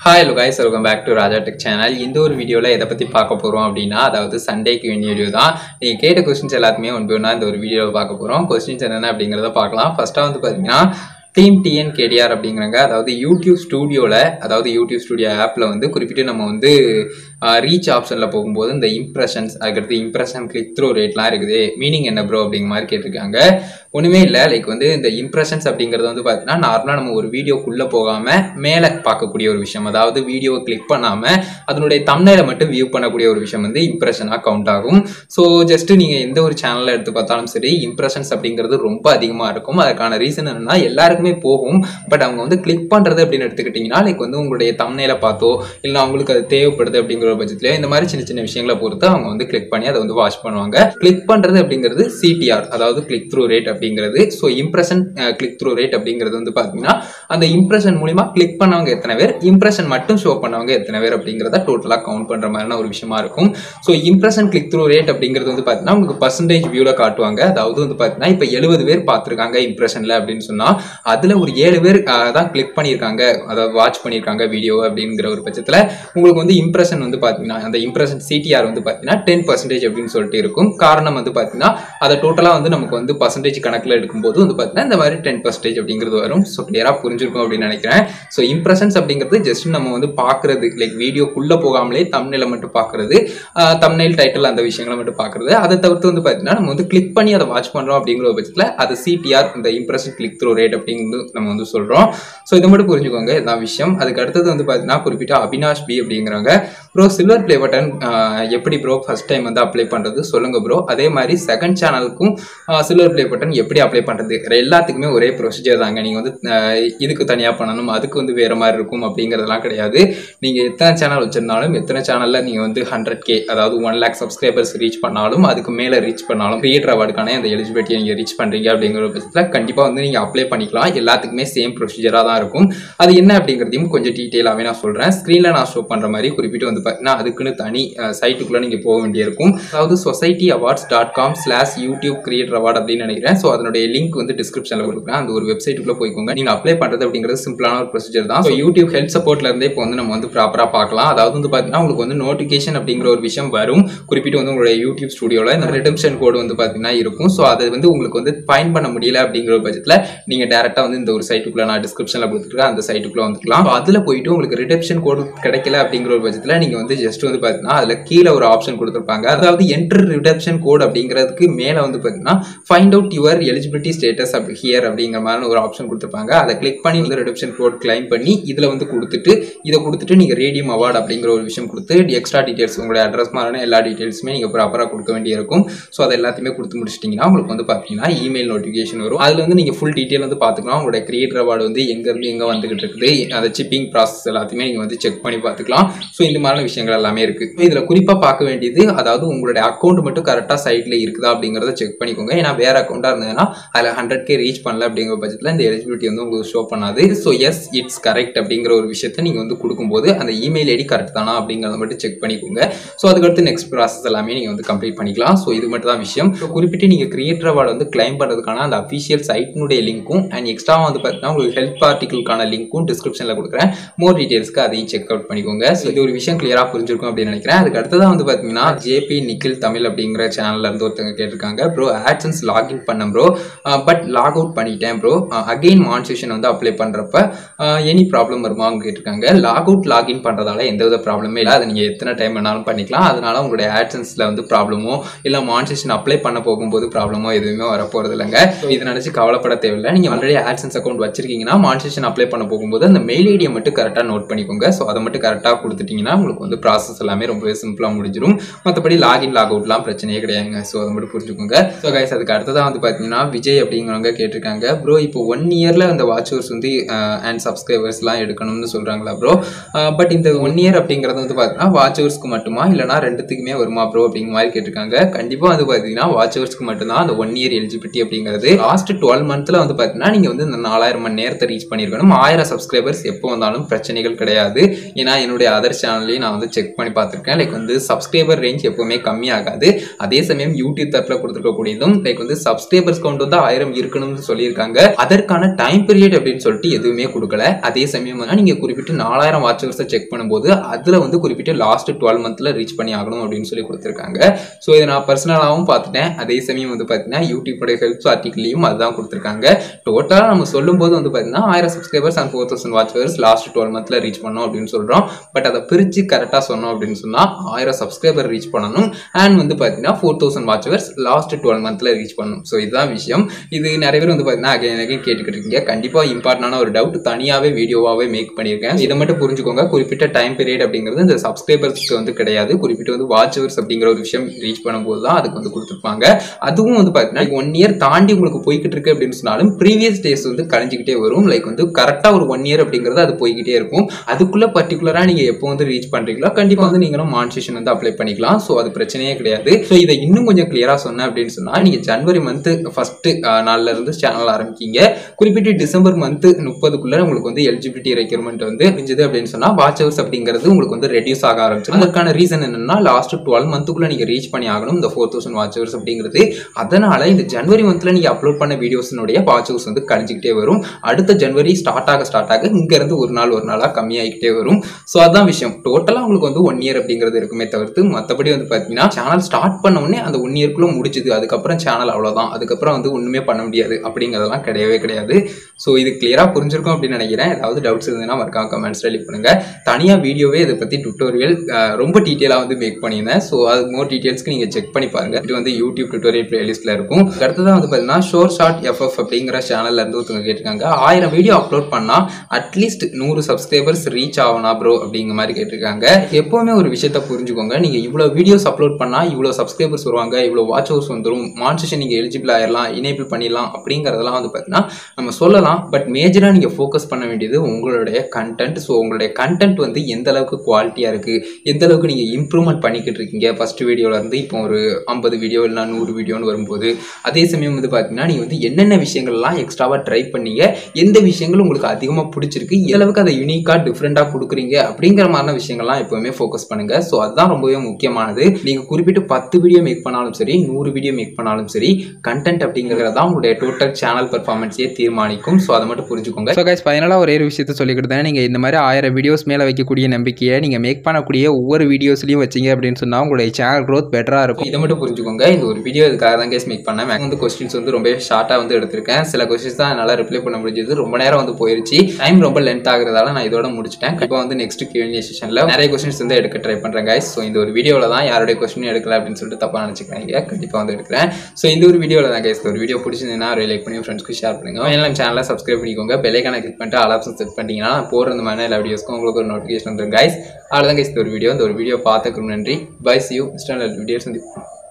hi லுகாய்ஸ் welcome back to Raja tech channel இந்த ஒரு வீடியோவில் எதை பற்றி பார்க்க போகிறோம் அப்படின்னா அதாவது சண்டேக்கு வேண்டிய வீடியோ தான் நீங்கள் கேட்ட கொஸ்டின்ஸ் எல்லாத்துமே ஒன்று ஒன்றா இந்த ஒரு வீடியோவில் பார்க்க போகிறோம் கொஸ்டின்ஸ் என்னென்ன அப்படிங்கிறத பார்க்கலாம் ஃபர்ஸ்ட்டாக வந்து பார்த்தீங்கன்னா டீம் டிஎன் கேடிஆர் அப்படிங்கிறாங்க அதாவது யூடியூப் ஸ்டூடியோவில் அதாவது யூடியூப் ஸ்டூடியோ ஆப்பில் வந்து குறிப்பிட்டு நம்ம வந்து ரீச் ஆப்ஷனில் போகும்போது இந்த இம்ப்ரெஷன்ஸ் அதுக்கடுத்து இம்ப்ரெஷன் கிளிக் த்ரூ ரேட்லாம் இருக்குது மீனிங் என்ன ப்ரோ அப்படிங்கிற மாதிரி கேட்டிருக்காங்க ஒன்றுமே இல்லை லைக் வந்து இந்த இம்ப்ரெஷன்ஸ் அப்படிங்கிறது வந்து பார்த்தீங்கன்னா நார்மலாக நம்ம ஒரு வீடியோக்குள்ளே போகாமல் மேலே பார்க்கக்கூடிய ஒரு விஷயம் அதாவது வீடியோவை கிளிக் பண்ணாமல் அதனுடைய தம்னையில மட்டும் வியூ பண்ணக்கூடிய ஒரு விஷயம் வந்து இம்ப்ரெஷனாக கவுண்ட் ஆகும் ஸோ ஜஸ்ட் நீங்கள் எந்த ஒரு சேனலில் எடுத்து பார்த்தாலும் சரி இம்ப்ரெஷன்ஸ் அப்படிங்கிறது ரொம்ப அதிகமாக இருக்கும் அதுக்கான ரீசன் என்னன்னா எல்லாருக்குமே போகும் பட் அவங்க வந்து கிளிக் பண்ணுறது அப்படின்னு எடுத்துக்கிட்டிங்கன்னா லைக் வந்து உங்களுடைய தம்னையில பார்த்தோ இல்லை அவங்களுக்கு அது தேவைப்படுது அப்படிங்கிற பட்சத்தில் இந்த மாதிரி சின்ன சின்ன விஷயங்களை பொறுத்து அவங்க வந்து கிளிக் பண்ணி அதை வந்து வாட்ச் பண்ணுவாங்க கிளிக் பண்ணுறது அப்படிங்கிறது சிடிஆர் அதாவது கிளிக் த்ரூ ரேட் அப்படிங்கிறது so impression click through rate அப்படிங்கிறது வந்து பார்த்தீங்கன்னா அந்த இம்ப்ரெஷன் மூலிமா கிளிக் பண்ணவங்க எத்தனை பேர் இம்ப்ரெஷன் மட்டும் ஷோ பண்ணவங்க எத்தனை பேர் அப்படிங்கிறத டோட்டலாக கவுண்ட் பண்ணுற மாதிரியான ஒரு விஷயமா இருக்கும் so impression click through rate அப்படிங்கிறது வந்து பார்த்தீங்கன்னா உங்களுக்கு பர்சன்டேஜ் வியூவில் காட்டுவாங்க அதாவது வந்து பார்த்தீங்கன்னா இப்போ எழுபது பேர் பார்த்துருக்காங்க இம்ப்ரெஷனில் அப்படின்னு சொன்னால் அதில் ஒரு ஏழு பேர் அஹ், தான் கிளிக் பண்ணியிருக்காங்க அதாவது வாட்ச் பண்ணியிருக்காங்க வீடியோ அப்படிங்கிற ஒரு பட்சத்தில் உங்களுக்கு வந்து இம்ப்ரெஷன் வந்து பார்த்தீங்கன்னா அந்த இம்ப்ரெஷன் சிடிஆர் வந்து பார்த்தீங்கன்னா டென் பர்சன்டேஜ் அப்படின்னு சொல்லிட்டு இருக்கும் காரணம் வந்து பார்த்தீங்கன்னா அதை டோட்டலாக வந்து நமக்கு வந்து பர்சன்டேஜ் கணக்கில் எடுக்கும்போது வந்து பார்த்தீங்கன்னா இந்த மாதிரி டென் பர்சன்டேஜ் அப்படிங்கிறது வரும் ஸோ கிளியராக புரிஞ்சிருக்கும் அப்படின்னு நினைக்கிறேன் ஸோ இம்ப்ரெஷன்ஸ் அப்படிங்கிறது ஜஸ்ட் நம்ம வந்து பார்க்குறது லைக் வீடியோக்குள்ளே போகாமலே தம்னையில மட்டும் பார்க்குறது தம்னைல் டைட்டில் அந்த விஷயங்களை மட்டும் பார்க்குறது அதை தவிர்த்து வந்து பார்த்தீங்கன்னா நம்ம வந்து கிளிக் பண்ணி அதை வாட்ச் பண்ணுறோம் அப்படிங்கிற ஒரு பட்சத்தில் அது சிடிஆர் இந்த இம்ப்ரெஷன் கிளிக் த்ரூ ரேட் அப்படிங்கிறது நம்ம வந்து சொல்கிறோம் ஸோ இதை மட்டும் புரிஞ்சுக்கோங்க இதான் விஷயம் அதுக்கு அடுத்தது வந்து பார்த்தீங்கன்னா குறிப்பிட்ட அபினாஷ் பி அப்படிங்கிறாங்க ப்ரோ சில்வர் ப்ளே பட்டன் எப்படி ப்ரோ ஃபர்ஸ்ட் டைம் வந்து அப்ளை பண்ணுறது சொல்லுங்க ப்ரோ அதே மாதிரி செகண்ட் சேனலுக்கும் சில்வர் ப்ளே பட்டன் எப்படி அப்ளை பண்ணுறது எல்லாத்துக்குமே ஒரே ப்ரொசீஜர் தாங்க நீங்கள் வந்து ஆஹ் இதுக்கு தனியாக பண்ணணும் அதுக்கு வந்து வேறு மாதிரி இருக்கும் அப்படிங்கிறதெல்லாம் கிடையாது நீங்கள் எத்தனை சேனல் வச்சிருந்தாலும் எத்தனை சேனலில் நீங்கள் வந்து ஹண்ட்ரட் கே அதாவது ஒன் லேக் சப்ஸ்கிரைபர்ஸ் ரீச் பண்ணாலும் அதுக்கு மேலே ரீச் பண்ணாலும் கிரியேட்டர் அவார்டுக்கான அந்த எலிஜிபிலிட்டியை நீங்கள் ரீச் பண்ணுறீங்க அப்படிங்கிற பட்சத்தில் கண்டிப்பாக வந்து நீங்கள் அப்ளை பண்ணிக்கலாம் எல்லாத்துக்குமே சேம் ப்ரொசீஜராக தான் இருக்கும் அது என்ன அப்படிங்கிறதையும் கொஞ்சம் டீட்டெயிலாகவே நான் சொல்கிறேன் ஸ்க்ரீனில் நான் ஷோ பண்ணுற மாதிரி குறிப்பிட்டு வந்து பார்த்தீங்கன்னா அதுக்குன்னு தனி சைட்டுக்குள்ளே நீங்கள் போக வேண்டியிருக்கும் அதாவது society awards dot com slash YouTube creator award அப்படின்னு நினைக்கிறேன் ஸோ அதனுடைய லிங்க் வந்து டிஸ்கிரிப்ஷனில் கொடுக்குறேன் அந்த ஒரு வெப்சைட்டுக்குள்ளே போய்க்கோங்க நீங்கள் அப்ளை பண்ணுறது அப்படிங்கிறது சிம்பிளான ஒரு ப்ரொசீஜர் தான் ஸோ யூடியூப் ஹெல்த் சப்போர்ட்ல இருந்தே இப்போ வந்து நம்ம வந்து ப்ராப்பராக பார்க்கலாம் அதாவது வந்து பார்த்தீங்கன்னா உங்களுக்கு வந்து நோட்டிஃபிகேஷன் அப்படிங்கிற ஒரு விஷயம் வரும் குறிப்பிட்டு வந்து உங்களுடைய யூடியூப் ஸ்டுடியோவில் இந்த ரிடம்ஷன் கோடு வந்து பார்த்தீங்கன்னா இருக்கும் ஸோ அது வந்து உங்களுக்கு வந்து ஃபைன் பண்ண முடியல அப்படிங்கிற ஒரு பட்சத்தில் நீங்கள் டேரெக்டாக வந்து இந்த ஒரு சைட்டுக்குள்ளே நான் டிஸ்கிரிப்ஷனில் கொடுத்துருக்கேன் அந்த சைட்டுக்குள்ளே வந்துக்கலாம் அதில் போயிட்டு உங்களுக்கு ரிடம்ஷன் கோடு கிடைக்கல அப்படிங்கிற ஒரு பட்சத்தில் நீங்கள் வந்து ஜஸ்ட் வந்து பார்த்தீங்கன்னா அதில் கீழே ஒரு ஆப்ஷன் கொடுத்துருப்பாங்க அதாவது என்டர் ரிடப்ஷன் கோட் அப்படிங்கிறதுக்கு மேலே வந்து பார்த்தீங்கன்னா find out your eligibility status அப்படி ஹியர் அப்படிங்கிற மாதிரி ஒரு ஆப்ஷன் கொடுத்துருப்பாங்க அதை கிளிக் பண்ணி வந்து ரிடப்ஷன் கோட் கிளைம் பண்ணி இதில் வந்து கொடுத்துட்டு இதை கொடுத்துட்டு நீங்கள் ரேடியம் அவார்டு அப்படிங்கிற ஒரு விஷயம் கொடுத்து எக்ஸ்ட்ரா டீட்டெயில்ஸ் உங்களுடைய அட்ரஸ் மாதிரியான எல்லா டீட்டெயில்ஸுமே நீங்கள் ப்ராப்பராக கொடுக்க வேண்டியிருக்கும் ஸோ அதை எல்லாத்தையுமே கொடுத்து முடிச்சிட்டிங்கன்னா உங்களுக்கு வந்து பார்த்தீங்கன்னா இமெயில் நோட்டிஃபிகேஷன் வரும் அதில் வந்து நீங்கள் ஃபுல் டீட்டெயில் வந்து பார்த்துக்கலாம் உங்களுடைய கிரியேட்டர் அவார்டு வந்து எங்கேருந்து எங்கே வந்துகிட்டு இருக்குது அந்த சிப்பிங் ப்ராசஸ் எல்லாத்தையுமே நீங்கள் வந்து செக் பண்ணி பார்த்துக்கலாம் ஸோ இந்த மாதிரியான விஷயங்கள் எல்லாமே இருக்குது இதில் குறிப்பாக பார்க்க வேண்டியது அதாவது உங்களுடைய அக்கௌண்ட் மட்டும் கரெக்டாக சைட்டில் இருக்குதா அப்படிங்கிறத செக் பண்ணிக்கோங்க ஏன்னா வேறு அக்கௌண்ட்டாக இருந்ததுன்னா அதில் ஹண்ட்ரட் கே ரீச் பண்ணல அப்படிங்கிற பட்சத்தில் இந்த எலிஜிபிலிட்டி வந்து உங்களுக்கு ஷோ பண்ணாது ஸோ எஸ் இட்ஸ் கரெக்ட் அப்படிங்கிற ஒரு விஷயத்த நீங்கள் வந்து கொடுக்கும்போது அந்த இமெயில் ஐடி கரெக்ட் தானா அப்படிங்கிறத மட்டும் செக் பண்ணிக்கோங்க ஸோ அதுக்கடுத்து நெக்ஸ்ட் ப்ராசஸ் எல்லாமே நீங்கள் வந்து கம்ப்ளீட் பண்ணிக்கலாம் ஸோ இது மட்டும் தான் விஷயம் ஸோ குறிப்பிட்டு நீங்கள் கிரியேட்டர் அவார்டு வந்து கிளைம் பண்ணுறதுக்கான அந்த அஃபிஷியல் சைட்டினுடைய லிங்க்கும் அண்ட் எக்ஸ்ட்ரா வந்து பார்த்தீங்கன்னா உங்களுக்கு ஹெல்ப் ஆர்டிகளுக்கான லிங்க்கும் டிஸ்கிரிப்ஷனில் கொடுக்குறேன் மோர் டீட்டெயில்ஸ்க்கு அதையும் செக் அவுட் பண்ணிக்கோங்க ஸோ இது ஒரு விஷயம் கிளியராக புரிஞ்சிருக்கும் அப்படின்னு நினைக்கிறேன் அதுக்கு அடுத்ததாக வந்து பார்த்தீங்கன்னா ஜேபி நிக்கில் தமிழ் அப்படிங்கிற சேனல்ல இருந்து ஒருத்தங்க கேட்டிருக்காங்க ப்ரோ ஆட்சன்ஸ் லாகின் பண்ண ப்ரோ பட் லாக் அவுட் பண்ணிட்டேன் ப்ரோ அகெயின் மான்சேஷன் வந்து அப்ளை பண்ணுறப்ப எனி ப்ராப்ளம் வருமா அவங்க கேட்டிருக்காங்க லாக் அவுட் லாகின் பண்ணுறதால எந்த வித ப்ராப்ளமே இல்லை அதை நீங்கள் எத்தனை டைம் வேணாலும் பண்ணிக்கலாம் அதனால உங்களுடைய ஆட்சன்ஸில் வந்து ப்ராப்ளமோ இல்லை மான்சேஷன் அப்ளை பண்ண போகும்போது ப்ராப்ளமோ எதுவுமே வரப்போகிறது இல்லைங்க ஸோ இதை நினச்சி கவலைப்பட தேவையில்லை நீங்கள் ஆல்ரெடி ஆட்சன்ஸ் அக்கௌண்ட் வச்சிருக்கீங்கன்னா மான்சேஷன் அப்ளை பண்ண போகும்போது அந்த மெயில் ஐடியை மட்டும் கரெக்டாக நோட் பண்ணிக்கோங்க ஸோ அதை மட்டும் கரெக்டாக கொடுத்துட்டீங்கன்னா உங்களுக்கு வந்து ப்ராசஸ் எல்லாமே ரொம்பவே சிம்பிளாக முடிஞ்சிடும் மற்றபடி லாகின் லாக் அவுட்லாம் பிரச்சனையே கிடையாதுங்க ஸோ அதை மட்டும் புரிஞ்சுக்கோங்க ஸோ கைஸ் அதுக்கு அடுத்ததாக வந்து பார்த்தீங்கன்னா விஜய் அப்படிங்கிறவங்க கேட்டிருக்காங்க ப்ரோ இப்போ ஒன் இயரில் அந்த வாட்சர்ஸ் வந்து அண்ட் சப்ஸ்கிரைபர்ஸ்லாம் எடுக்கணும்னு சொல்கிறாங்களா ப்ரோ பட் இந்த ஒன் இயர் அப்படிங்கிறது வந்து பார்த்தீங்கன்னா வாட்சர்ஸ்க்கு மட்டுமா இல்லைனா ரெண்டுத்துக்குமே வருமா ப்ரோ அப்படிங்கிற மாதிரி கேட்டிருக்காங்க கண்டிப்பாக வந்து பார்த்தீங்கன்னா வாட்சர்ஸ்க்கு மட்டும்தான் அந்த ஒன் இயர் எலிஜிபிலிட்டி அப்படிங்கிறது லாஸ்ட் டுவெல் மந்த்தில் வந்து பார்த்தீங்கன்னா நீங்கள் வந்து இந்த நாலாயிரம் மணி நேரத்தை ரீச் பண்ணியிருக்கணும் ஆயிரம் சப்ஸ்கிரைபர்ஸ் எப்போ வந்தாலும் பிரச்சனைகள் கிடையாது ஏன்னா என்னுடைய அதர் சேனல்லையும் நான் வந்து வந்து செக் பண்ணி பார்த்துருக்கேன் லைக் வந்து சப்ஸ்கிரைபர் ரேஞ்ச் எப்பவுமே கம்மியாகாது அதே சமயம் யூடியூப் தரப்பில் கொடுத்துருக்கக்கூடியதும் லைக் வந்து சப்ஸ்கிரைபர்ஸ் கவுண்ட் வந்து ஆயிரம் இருக்கணும்னு சொல்லியிருக்காங்க அதற்கான டைம் பீரியட் அப்படின்னு சொல்லிட்டு எதுவுமே கொடுக்கல அதே சமயம் வந்து நீங்கள் குறிப்பிட்டு நாலாயிரம் வாட்சர்ஸை செக் பண்ணும்போது அதில் வந்து குறிப்பிட்டு லாஸ்ட் டுவெல் மந்த்தில் ரீச் பண்ணி ஆகணும் அப்படின்னு சொல்லி கொடுத்துருக்காங்க ஸோ இதை நான் பர்சனலாகவும் பார்த்துட்டேன் அதே சமயம் வந்து பார்த்தீங்கன்னா யூடியூபோட ஹெல்ப் ஆர்டிக்கல்லையும் அதுதான் கொடுத்துருக்காங்க டோட்டலாக நம்ம சொல்லும்போது வந்து பார்த்தீங்கன்னா ஆயிரம் subscribers and four thousand watchers last twelve மந்த்தில் ரீச் பண்ணோம் அப்படின்னு சொல்கிறோம் பட் அதை பிரித்து கரெக்டாக சொன்னோம் அப்படின்னு சொன்னால் ஆயிரம் சப்ஸ்கிரைபர் ரீச் பண்ணணும் அண்ட் வந்து பார்த்தீங்கன்னா four thousand watchers last twelve மந்த்தில் ரீச் பண்ணணும் ஸோ இதுதான் விஷயம் இது நிறைய பேர் வந்து பார்த்தீங்கன்னா அகைன் அகைன் கேட்டுக்கிட்டு இருக்கீங்க கண்டிப்பாக இம்பார்ட்டண்டான ஒரு டவுட் தனியாகவே வீடியோவாகவே மேக் பண்ணியிருக்கேன் இதை மட்டும் புரிஞ்சுக்கோங்க குறிப்பிட்ட டைம் பீரியட் அப்படிங்கிறது இந்த சப்ஸ்கிரைபர்ஸ்க்கு வந்து கிடையாது குறிப்பிட்டு வந்து வாட்சவர்ஸ் அப்படிங்கிற ஒரு விஷயம் ரீச் பண்ணும்போது தான் அதுக்கு வந்து கொடுத்துருப்பாங்க அதுவும் வந்து பார்த்தீங்கன்னா ஒன் இயர் தாண்டி உங்களுக்கு போய்கிட்டு இருக்கு அப்படின்னு சொன்னாலும் ப்ரீவியஸ் டேஸ் வந்து கழிஞ்சிக்கிட்டே வரும் லைக் வந்து கரெக்டாக ஒரு ஒன் இயர் அப்படிங்கிறது அது போய்கிட்டே இருக்கும் அதுக்குள்ள பர்டிகுலராக நீங்கள் எப்போ வந்து ரீச் பண்ணுறீங்களோ கண்டிப்பாக வந்து நீங்களும் மான்சேஷன் வந்து அப்ளை பண்ணிக்கலாம் ஸோ அது பிரச்சனையே கிடையாது ஸோ இதை இன்னும் கொஞ்சம் கிளியராக சொன்னேன் அப்படின்னு சொன்னால் நீங்கள் ஜனவரி மந்த்து ஃபஸ்ட்டு நாளில் இருந்து சேனல் ஆரம்பிக்கீங்க குறிப்பிட்டு டிசம்பர் மந்த்து முப்பதுக்குள்ள உங்களுக்கு வந்து எலிஜிபிலிட்டி ரெக்யூர்மெண்ட் வந்து முடிஞ்சது அப்படின்னு சொன்னால் வாட்ச் ஹவர்ஸ் அப்படிங்கிறது உங்களுக்கு வந்து ரெடியூஸ் ஆக ஆரம்பிச்சிடும் அதுக்கான ரீசன் என்னன்னா லாஸ்ட் டுவெல் மந்த்துக்குள்ள நீங்கள் ரீச் பண்ணி ஆகணும் இந்த ஃபோர் தௌசண்ட் வாட்ச் ஹவர்ஸ் அப்படிங்கிறது அதனால இந்த ஜனவரி மந்த்தில் நீங்கள் அப்லோட் பண்ண வீடியோஸினுடைய வாட்ச் ஹவர்ஸ் வந்து கழிஞ்சிக்கிட்டே வரும் அடுத்த ஜனவரி ஸ்டார்ட் ஆக ஸ்டார்ட் ஆக இங்கேருந்து ஒரு நாள் ஒரு நாளாக கம்மியாகிக்கிட்டே வரும் ஸோ அதான் விஷயம் டோட்டலாக உங்களுக்கு வந்து ஒன் இயர் அப்படிங்கிறது இருக்குமே தவிர்த்து மற்றபடி வந்து பார்த்தீங்கன்னா சேனல் ஸ்டார்ட் பண்ண உடனே அந்த ஒன் இயர்க்குள்ளே முடிச்சுது அதுக்கப்புறம் சேனல் அவ்வளோதான் அதுக்கப்புறம் வந்து ஒன்றுமே பண்ண முடியாது அப்படிங்கிறதெல்லாம் கிடையவே கிடையாது ஸோ இது கிளியராக புரிஞ்சிருக்கும் அப்படின்னு நினைக்கிறேன் ஏதாவது டவுட்ஸ் இருந்ததுன்னா மறக்காம கமெண்ட்ஸ் லீவ் பண்ணுங்க தனியாக வீடியோவே இதை பற்றி டுட்டோரியல் ரொம்ப டீட்டெயிலாக வந்து மேக் பண்ணியிருந்தேன் ஸோ அது மோர் டீட்டெயில்ஸ்க்கு நீங்கள் செக் பண்ணி பாருங்க இது வந்து யூடியூப் டுட்டோரியல் பிளேலிஸ்ட்டில் இருக்கும் அடுத்ததான் வந்து பார்த்தீங்கன்னா ஷோர் ஷார்ட் எஃப்எஃப் அப்படிங்கிற சேனல்ல இருந்து ஒருத்தவங்க கேட்டிருக்காங்க ஆயிரம் வீடியோ அப்லோட் பண்ணால் அட்லீஸ்ட் நூறு சப்ஸ்கிரைபர்ஸ் ரீச் ஆகணும் ப்ரோ அப்படிங்கிற மாதிரி கேட்டிருக்காங்க எப்போவுமே ஒரு விஷயத்த புரிஞ்சுக்கோங்க நீங்கள் இவ்வளோ வீடியோஸ் அப்லோட் பண்ணால் இவ்வளோ சப்ஸ்கிரைபர்ஸ் வருவாங்க இவ்வளோ வாட்ச் ஹவர்ஸ் வந்துடும் மான்சேஷன் நீங்கள் எலிஜிபிள் ஆயிடலாம் இனேபிள் பண்ணிடலாம் அப்படிங்கிறதெல்லாம் வந்து பார்த்தீங்கன்னா நம்ம சொல்லலாம் பட் மேஜராக நீங்கள் ஃபோக்கஸ் பண்ண வேண்டியது உங்களுடைய கண்டென்ட் ஸோ உங்களுடைய கண்டென்ட் வந்து எந்த அளவுக்கு குவாலிட்டியாக இருக்குது எந்த அளவுக்கு நீங்கள் இம்ப்ரூவ்மெண்ட் பண்ணிக்கிட்டு இருக்கீங்க ஃபஸ்ட் வீடியோலேருந்து இப்போ ஒரு ஐம்பது வீடியோ இல்லைனா நூறு வீடியோன்னு வரும்போது அதே சமயம் வந்து பார்த்தீங்கன்னா நீங்கள் வந்து என்னென்ன விஷயங்கள்லாம் எக்ஸ்ட்ராவாக ட்ரை பண்ணீங்க எந்த விஷயங்கள் உங்களுக்கு அதிகமாக பிடிச்சிருக்கு எந்த அளவுக்கு அதை யூனிக்காக டிஃப்ரெண்ட்டாக கொடுக்குறீங்க அப்படிங்கிற மாதிரியான விஷயங்கள்லாம் எப்போவுமே ஃபோக்கஸ் பண்ணுங்கள் ஸோ அதுதான் ரொம்பவே முக்கியமானது நீங்கள் குறிப்பிட்டு பத்து வீடியோ மேக் பண்ணாலும் சரி நூறு வீடியோ மேக் பண்ணாலும் சரி கண்டென்ட் அப்படிங்கிறது தான் உங்களுடைய டோட்டல் சேனல் பர்ஃபார்மன்ஸையே தீர்மானிக்கும் ஸோ அதை மட்டும் புரிஞ்சுக்கோங்க ஸோ கைஸ் ஃபைனலாக ஒரே ஒரு விஷயத்த சொல்லிக்கிட்டு தான் நீங்கள் இந்த மாதிரி ஆயிரம் வீடியோஸ் மேலே வைக்கக்கூடிய நம்பிக்கையை நீங்கள் மேக் பண்ணக்கூடிய ஒவ்வொரு வீடியோஸ்லையும் வச்சிங்க அப்படின்னு சொன்னால் உங்களுடைய சேனல் க்ரோத் பெட்டராக இருக்கும் இதை மட்டும் புரிஞ்சுக்கோங்க இந்த ஒரு வீடியோ இதுக்காக தான் கேஸ் மேக் பண்ணேன் மேக்ஸ் வந்து கொஸ்டின்ஸ் வந்து ரொம்ப ஷார்ட்டாக வந்து எடுத்திருக்கேன் சில கொஸ்டின்ஸ் தான் என்னால் ரிப்ளை பண்ண முடிஞ்சது ரொம்ப நேரம் வந்து போயிருச்சு டைம் ரொம்ப லென்த் ஆகுறதால நான் இதோட முடிச்சிட்டேன் இப்போ வந்து நெக்ஸ்ட் கியூஎன்ஏ செஷனில் நிறைய கொஸ்டின்ஸ் வந்து எடுக்க ட்ரை பண்ணுறேன் கைஸ் ஸோ இந்த ஒரு வீடியோவில் தான் யாருடைய கொஸ்டின் எடுக்கல அப்படின்னு சொல்லிட்டு தப்பாக நினச்சிக்கிறாங்க கண்டிப்பாக வந்து எடுக்கிறேன் ஸோ இந்த ஒரு வீடியோவில் தான் கைஸ் ஒரு வீடியோ பிடிச்சிருந்தீங்கன்னா லைக் பண்ணி ஃப்ரெண்ட்ஸ்க்கு ஷேர் பண்ணுங்க எல்லாம் சேனலை சப்ஸ்கிரைப் பண்ணிக்கோங்க பெல்லைக்கான கிளிக் பண்ணிட்டு ஆல் ஆப்ஷன் செட் பண்ணிட்டீங்கன்னா நான் போகிற இந்த மாதிரி எல்லா வீடியோஸ்க்கும் உங்களுக்கு ஒரு நோட்டிஃபிகேஷன் வந்துடும் கைஸ் அவ்வளோதான் கைஸ் இந்த ஒரு வீடியோ இந்த ஒரு வீடியோ பார்த்துக்கு நன்றி bye see you install videos வந்து